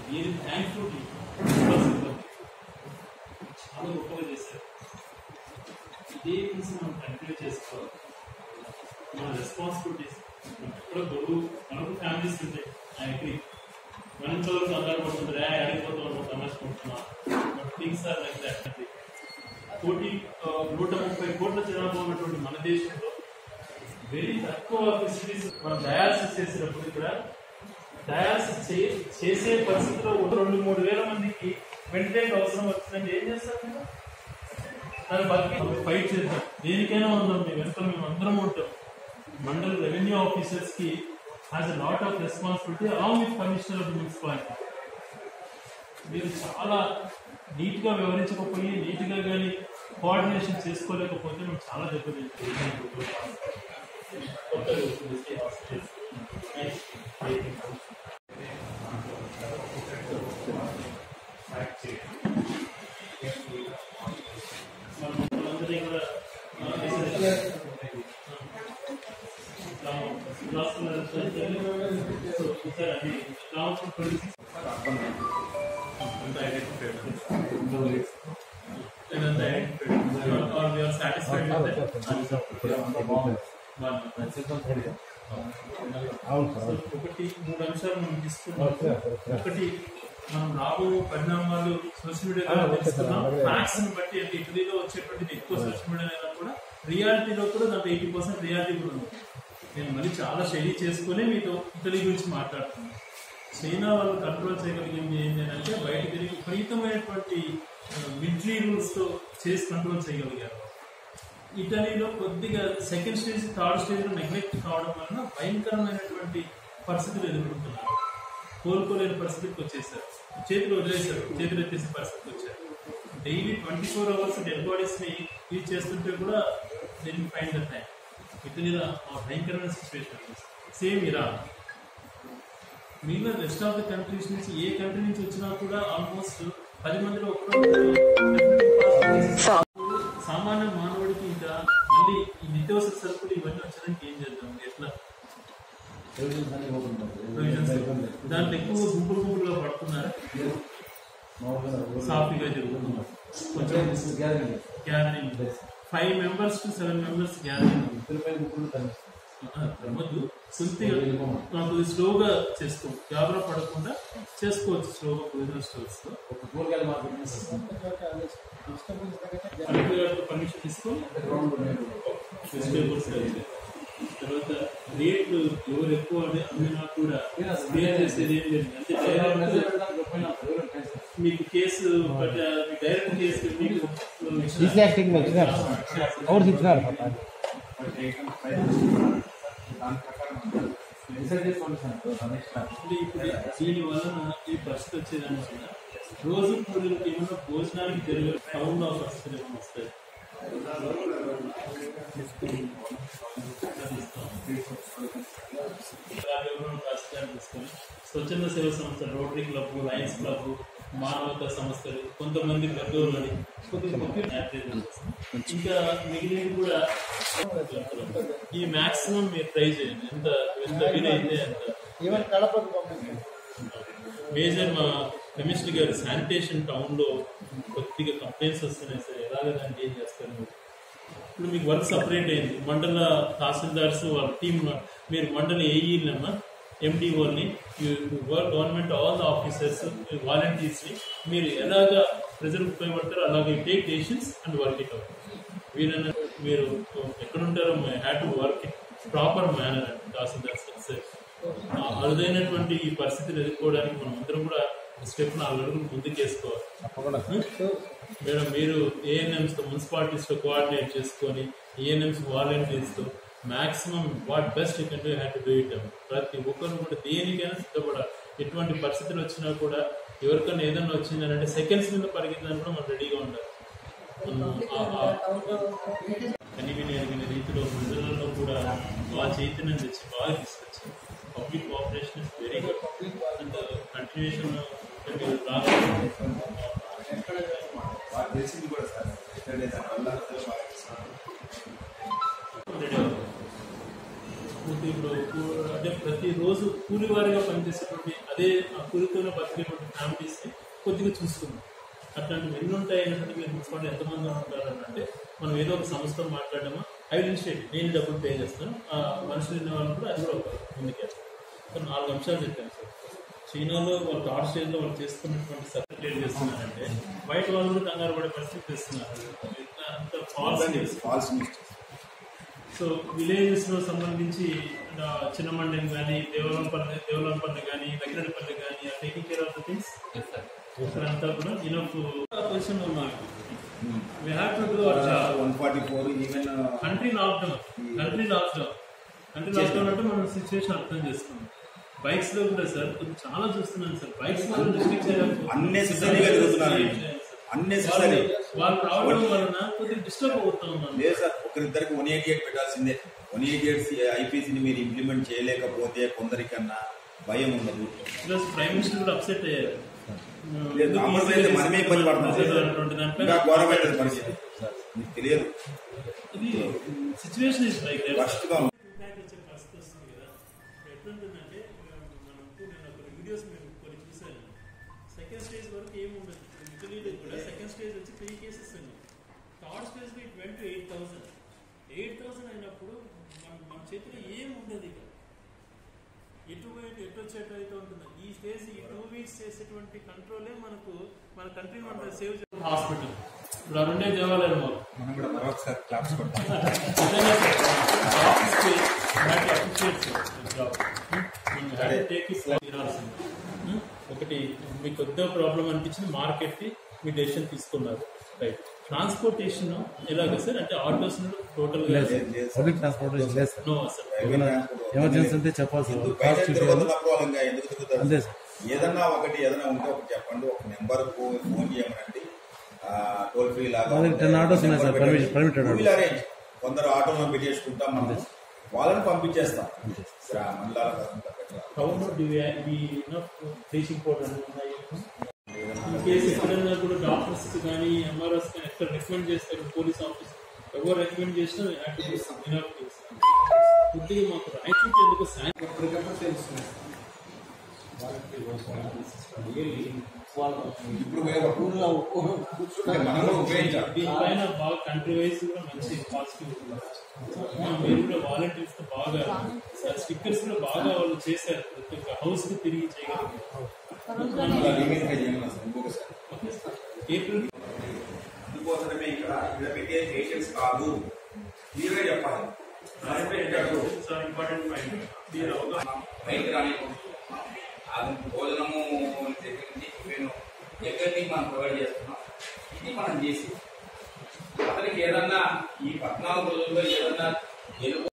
దీని థ్యాంక్ఫుల్ చాలా గొప్పగా చేశారు ఇదే నుంచి మనం కంటిన్యూ చేసుకోవాలి మన రెస్పాన్సిబిలిటీస్ ఎక్కడో గొడవ మనకు ఫ్యామిలీస్ ఉంటాయి ఐ అగ్రీ మనం చదువుకు ఆధారపడుతుంది రే అడిగిపోతూ ఉంటాం తమాషకుంటున్నాం but things are like that కోటి ఆ, నూట ముప్పై కోట్ల జనాభా ఉన్నటువంటి మన దేశంలో వెరీ తక్కువ ఫెసిలిటీస్ మనం డయాలసిస్ చేసేటప్పుడు ఇక్కడ డయాలసిస్ చే- చేసే పరిస్థితిలో ఒక రెండు మూడు వేల మందికి వెంటిలేటర్ అవసరం వచ్చిందంటే ఏం చేస్తారు మీరు దాన్ని బతికి ఫైట్ చేద్దాం దేనికైనా ఉందాం మేము వెనుక మేము అందరం ఉంటాం మండల్ రెవెన్యూ ఆఫీసర్స్ కి has a lot of responsibility along with commissioner of municipality మీరు చాలా నీట్ గా వివరించకపోయి నీట్ గా కానీ కోఆర్డినేషన్ చేసుకోలేకపోతే మనం చాలా దెబ్బతింటాం కొత్తగా వచ్చింది ఈ hospital. Nice. మనం మనందరినీ కూడా ఆ, వేసేది. రాము, రాసుకున్నారు. సో, ఈసారి అది రావచ్చు police అంతా identified. ఇదంతా identified. Or we are satisfied with that? బాగుంది. అవును సో సార్ ఒకటి మూడు అంశాలు మనం తీసుకున్నాం ఓకే సార్ ఓకే. ఒకటి మనం రాబో పరిణామాలు సోషల్ మీడియాలో ఆ, ఓకే సార్, తెలుసుకున్నాం అలాగే. ఫ్యాక్ట్స్ ని బట్టి అంటే ఇటలీలో వచ్చేటువంటిది ఎక్కువ సోషల్ మీడియా అయినా కూడా రియాలిటీలో కూడా దాంట్లో ఎయిటీ పర్సెంట్ రియాలిటీ కూడా ఉంది నేను మళ్ళీ చాలా స్టడీ చేసుకుని మీతో ఇటలీ గురించి మాట్లాడుతున్నాను చైనా వాళ్ళు కంట్రోల్ చేయగలిగింది ఏంటి అని అంటే బయట తిరిగి విపరీతమైనటువంటి మిలిటరీ రూల్స్ తో చేసి కంట్రోల్ చేయగలిగారు ఇటలీలో కొద్దిగా సెకండ్ స్టేజ్ థర్డ్ స్టేజ్ లో నెగ్లెక్ట్ కావడం వలన భయంకరమైనటువంటి పరిస్థితులు ఎదుర్కొంటున్నారు కోలుకోలేని పరిస్థితికి వచ్చేసారు చేతులు వదిలేశారు చేతులు ఎత్తేసే పరిస్థితికి వచ్చారు daily twenty four hours dead bodies ని యూజ్ చేస్తుంటే కూడా దీన్ని ఫైండ్ ద టైం ఇటలీలో ఆ భయంకరమైన సిచ్యువేషన్ సేమ్ ఇరాన్ మిగిలిన రెస్ట్ ఆఫ్ ద కంట్రీస్ నుంచి ఏ కంట్రీ నుంచి వచ్చినా కూడా ఆల్మోస్ట్ పది మందిలో ఒకరు సామాన్య మానవుడికి ఇంకా మళ్ళీ ఈ నిత్యావసర సరుకులు ఇవన్నీ వచ్చడానికి ఏం చేద్దాం ఎట్లా ప్రొవిజన్స్ అన్ని ఓపెన్ ప్రొవిజన్స్ ఉంటాయి. దాంట్లో ఎక్కువ గుంపులు గుంపులుగా పడుతున్నారు మామూలుగా ఊరు- సాఫీగా జరుగుతున్నారు కొంచెం కొంచెం miss gathering gathering five members to seven members gathering ఇద్దరిపై ముగ్గురు కనిపిస్తారు. ప్రమోద్ కొద్దిగా నాకు స్లోగా చేసుకో గాబరా పడకుండా చేసుకోవచ్చు స్లోగా ప్రొవిజనల్ స్టోర్స్ తో ఒక కూరగాయల మార్కెట్ చేస్తాం. కలెక్టర్ గారితో పర్మిషన్ తీసుకొని గ్రౌండ్ లేదు. వెజిటేబుల్స్ అయితే తర్వాత రేట్లు ఎవరు ఎక్కువ అమ్మి- అమ్మినా కూడా పే చేసేది ఏం లేదు అంటే మెసేజ్ డైరెక్ట్ పెడతాను, చెప్పినా ఎవరు టెన్షన్. మీకు కేసు బట్ మీ డైరెక్ట్ కేసు మీకు డిస్లాక్టింగ్ ఇచ్చినారు ఎవరు ఇచ్చినారు పాప డిసైడ్ చేసుకోండి సార్. Next time. అంటే ఇప్పుడు దీని వలన ఈ పరిస్థితి వచ్చేదానికి రోజు కూలీలకు ఏమన్నా భోజనానికి జరిగే టౌన్ లో పరిస్థితులు ఏమైనా వస్తాయి తీసుకొని స్వచ్ఛంద సేవ సంస్థ రోటరీ క్లబ్ లయన్స్ క్లబ్ మానవతా సంస్థలు కొంతమంది పెద్దోళ్ళని కొద్దిగా కొద్దిగా యాక్టివ్ చేస్తాం. ఇంకా మిగిలినవి కూడా ఈ మాక్సిమం మీరు ట్రై చేయండి ఎంత ఎంత వీలైతే అంత ఈవెన్ కడపకు పంపించారు మేజర్ మా కెమిస్ట్రీ గారు శానిటేషన్ టౌన్ లో కొద్దిగా కంప్లైంట్స్ వస్తున్నాయి సార్ ఎలాగ దాన్ని ఏం చేస్తారు మీరు? ఇప్పుడు మీకు వర్క్ సపరేట్ అయింది మండల తహసీల్దార్స్ వాళ్ళ టీమ్ మీరు మండల ఏఈలమ్మా ఎండిఓని work government all the officers volunteers ని మీరు ఎలాగ ప్రజలకు ఉపయోగపడతారో అలాగే take decisions and work it out Veeranna మీరు ఎక్కడ ఉంటారో had to work proper manner అండి తహసీల్దార్ సార్ ఆ అరుదైనటువంటి ఈ పరిస్థితిని ఎదుర్కోవడానికి మనం అందరం కూడా స్టెప్ నాలుగు అడుగులు ముందుకేసుకోవాలి తప్పకుండా మేడం మీరు ఏఎన్ఎంస్ తో మున్సిపాలిటీస్ తో కోఆర్డినేట్ చేసుకొని ఏఎన్ఎంస్ వాలంటీర్స్ తో maximum what best you can do have to do it ప్రతి ఒక్కరు కూడా దేనికైనా సిద్ధపడాలి ఎటువంటి పరిస్థితులు వచ్చినా కూడా ఎవరికైనా ఏదైనా వచ్చిందని అంటే సెకండ్స్ మీద పరిగెత్తడానికి కూడా మనం రెడీగా ఉండాలి మనం ఆ- ఆ- కనివిని ఎరిగిన రీతిలో ప్రజలలో కూడా బాగా చైతన్యం తెచ్చి బాగా తీసుకొచ్చి public cooperation is very good and continuation మీరు మాకు తెలిసింది కూడా సార్ ఎక్కడే సార్ వాళ్ళందరూ బాగా చేస్తున్నారు. ఇప్పుడు కూ- అంటే ప్రతిరోజు కూలి వారిగా పనిచేసేటువంటి అదే ఆ కురితోనే బతికేటువంటి ఫ్యామిలీస్ ని కొద్దిగా చూసుకున్నాం అట్లాంటివి ఎన్ని ఉంటాయి అంటే మీరు మున్సిపాలిటీ ఎంతమంది ఉంటారు అని అంటే మనం ఏదో ఒక సంస్థతో మాట్లాడమా ఐ ఇనిషియేట్ నేను డబ్బులు పే చేస్తాను ఆ మనుషులు ఉన్న వాళ్ళు కూడా అది కూడా ఒక ముందుకేస్తాను సో నాలుగు అంశాలు చెప్పాను సార్ చైనాలో వాళ్ళు థర్డ్ స్టేజ్ లో వాళ్ళు చేస్తున్నటువంటి సర్టిఫికేట్ చేస్తున్నారంటే బయట వాళ్ళు కూడా కంగారు పడే పరిస్థితి తెస్తున్నారు ఎంత- అంత false false news so villages లో సంబంధించి ఆ, చిన్నమండెం కానీ దేవలంపల్లి దేవలంపల్లి కానీ వెంకటపల్లి కానీ taking care of the things అంతా కూడా ఇనఫ్ పొజిషన్ ఉన్నాం we have to do our job one forty four even country lockdown country lockdown country lockdown అంటే మనం సిచ్యువేషన్ అర్థం చేసుకున్నాం బైక్స్ లో కూడా సార్ కొంచెం చాలా చూస్తున్నాను సార్ బైక్స్ లో రిస్ట్రిక్ట్ Unnecessary గా తిరుగుతున్నారు. Unnecessary. వాళ్ళు రావడం వలన కొద్దిగా డిస్టర్బ్ అవుతా ఉన్నాను లేదు సార్ ఒకరిద్దరికి వన్ ఎయిటీ ఎయిట్ పెట్టాల్సిందే వన్ ఎయిటీ ఎయిట్ ఐపీసీని మీరు ఇంప్లిమెంట్ చేయలేకపోతే కొందరికన్నా భయం ఉండదు ప్లస్ ప్రైమ్ మినిస్టర్ కూడా అప్సెట్ అయ్యారు లేదు, కామర్స్ అయితే మనమే ఇబ్బంది పడుతున్నాం అటువంటి దానిపైన ఇంకా ఘోరమైన పరిస్థితి మీకు తెలియదు ఇది సిచ్యువేషన్ ఇస్ లైక్ Worst గా ఉంది. వచ్చే పరిస్థితి వస్తుంది కదా ఇప్పుడు ఎట్లుంటుందంటే మనం నేను ఒక వీడియోస్ మేము కొన్ని చూసాను సెకండ్ స్టేజ్ వరకు ఏమి ఉండదు ఇటలీలో కూడా సెకండ్ స్టేజ్ వచ్చి త్రీ కేసెస్ ఉన్నాయి third stage it went eight thousand eight thousand అయినప్పుడు మన మన చేతిలో ఏం ఉండదు ఇక ఎటు పోయేటి ఎటు వచ్చేటు అయితే ఉంటుంది ఈ స్టేజ్ ఈ టూ వీక్స్ చేసేటువంటి కంట్రోలే మనకు మన కంట్రీ మన సేవ్ హాస్పిటల్ ఇప్పుడు ఆ రెండే దేవాలయం మాకు మనం కూడా మరొకసారి క్లాప్స్ కొట్టాం నిజంగా ఆఫీస్ కి వాటి అప్రిషియేట్ జాబ్ టేక్ ఇట్ తీరాల్సింది Hmm? ఒకటి మీకు కొత్త ప్రాబ్లం అనిపించింది మార్కెట్ కి మీ డెసిషన్ తీసుకున్నారు రైట్ ట్రాన్స్పోర్టేషన్ ఎలాగ సార్ అంటే ఆటోస్ టోటల్ గా లేదు లేదు, లేదు సార్. పబ్లిక్ ట్రాన్స్పోర్టేషన్ లేదు సార్ నో సార్ ఏమైనా ఎమర్జెన్సీ ఉంటే చెప్పాలి సార్ ఎందుకు కాస్ట్ బయట తిరగతున్నప్పుడు వాళ్ళంగా ఎందుకు తిరుగుతారు అంతే సార్ ఏదన్నా ఒకటి ఏదైనా ఉంటే ఒకటి చెప్పండి ఒక నెంబర్ ఫోన్ చేయమనండి టోల్ ఫ్రీ లాగా మా దగ్గర 10 ఆటోస్ ఉన్నాయి sir, permission- permitted We will autos. arrange. కొందరు ఆటోలో పెట్టేసుకుంటాం మనం వాళ్ళని పంపించేస్తాం రా, మండలాల కాకుండా పెట్టరా. How do we enough teaching portal ఉన్నాయి ఇన్ కేసు ఎక్కడైనా కూడా డాక్టర్స్ కానీ ఎంఆర్ఎస్ కానీ ఎక్కడ రికమెండ్ చేస్తారు పోలీస్ ఆఫీస్ ఎవరు రికమెండ్ చేసినా ఇనఫ్ కొద్దిగా మాకు రైట్ ఎందుకు సాయం ఇప్పుడు పోయేటప్పుడు మనం కూడా ఉపయోగించాలి దీనిపైన బాగా కంట్రీ వైజ్ కూడా మంచి పాజిటివ్ మీరు కూడా వాలంటీర్స్ తో బాగా స్టిక్కర్స్ కూడా బాగా వాళ్ళు చేశారు ప్రతి ఒక్క హౌస్ కి తిరిగి చేయగలిగారు అలా limit గా చేయమన్నా సార్ ఇంకొకసారి ఏప్రిల్ అందుకోసమే ఇక్కడ ఇక్కడ పెట్టే పేషెంట్స్ కాదు క్లియర్గా చెప్పాలి ఇంపార్టెంట్ పాయింట్ దీని అవగాహన బయట రాని అది భోజనము దగ్గర నుంచి టిఫిన్ ఎక్కడికి మనం ప్రొవైడ్ చేస్తున్నాం ఇది మనం చేసి అతనికి ఏదన్నా ఈ పద్నాలుగు రోజుల్లో ఏదన్నా ఎలుగు